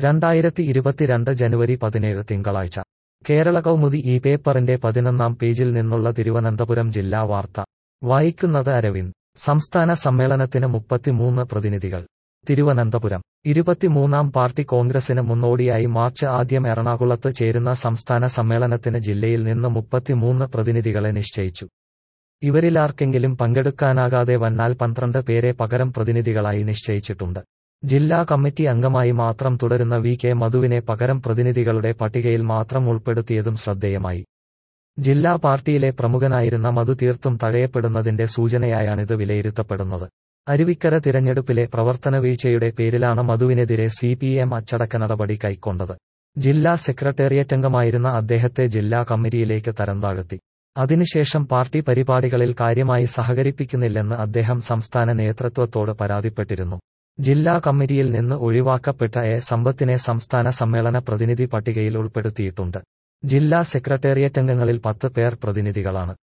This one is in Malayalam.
രണ്ടായിരത്തി ഇരുപത്തിരണ്ട് ജനുവരി പതിനേഴ് തിങ്കളാഴ്ച കേരള കൗമുദി ഈ പേപ്പറിന്റെ പതിനൊന്നാം പേജിൽ നിന്നുള്ള തിരുവനന്തപുരം ജില്ലാ വാർത്ത വായിക്കുന്നത് അരവിന്ദ് സംസ്ഥാന സമ്മേളനത്തിന് മുപ്പത്തിമൂന്ന് പ്രതിനിധികൾ തിരുവനന്തപുരം ഇരുപത്തിമൂന്നാം പാർട്ടി കോൺഗ്രസിന് മുന്നോടിയായി മാർച്ച് ആദ്യം എറണാകുളത്ത് ചേരുന്ന സംസ്ഥാന സമ്മേളനത്തിന് ജില്ലയിൽ നിന്ന് മുപ്പത്തിമൂന്ന് പ്രതിനിധികളെ നിശ്ചയിച്ചു ഇവരിലാർക്കെങ്കിലും പങ്കെടുക്കാനാകാതെ വന്നാൽ പന്ത്രണ്ട് പേരെ പകരം പ്രതിനിധികളായി നിശ്ചയിച്ചിട്ടുണ്ട് ജില്ലാ കമ്മിറ്റി അംഗമായി മാത്രം തുടരുന്ന വി കെ മധുവിനെ പകരം പ്രതിനിധികളുടെ പട്ടികയിൽ മാത്രം ഉൾപ്പെടുത്തിയതും ശ്രദ്ധേയമായി ജില്ലാ പാർട്ടിയിലെ പ്രമുഖനായിരുന്ന മധു തീർത്തും തഴയപ്പെടുന്നതിന്റെ സൂചനയായാണിത് വിലയിരുത്തപ്പെടുന്നത് അരുവിക്കര തിരഞ്ഞെടുപ്പിലെ പ്രവർത്തന വീഴ്ചയുടെ പേരിലാണ് മധുവിനെതിരെ സി പി എം അച്ചടക്ക നടപടി കൈക്കൊണ്ടത് ജില്ലാ സെക്രട്ടേറിയറ്റംഗമായിരുന്ന അദ്ദേഹത്തെ ജില്ലാ കമ്മിറ്റിയിലേക്ക് തരംതാഴ്ത്തി അതിനുശേഷം പാർട്ടി പരിപാടികളിൽ കാര്യമായി സഹകരിപ്പിക്കുന്നില്ലെന്ന് അദ്ദേഹം സംസ്ഥാന നേതൃത്വത്തോട് പരാതിപ്പെട്ടിരുന്നു ജില്ലാ കമ്മിറ്റിയിൽ നിന്ന് ഒഴിവാക്കപ്പെട്ട എ സമ്പത്തിനെ സംസ്ഥാന സമ്മേളന പ്രതിനിധി പട്ടികയിൽ ഉൾപ്പെടുത്തിയിട്ടുണ്ട് ജില്ലാ സെക്രട്ടേറിയറ്റംഗങ്ങളിൽ പത്ത് പേർ പ്രതിനിധികളാണ്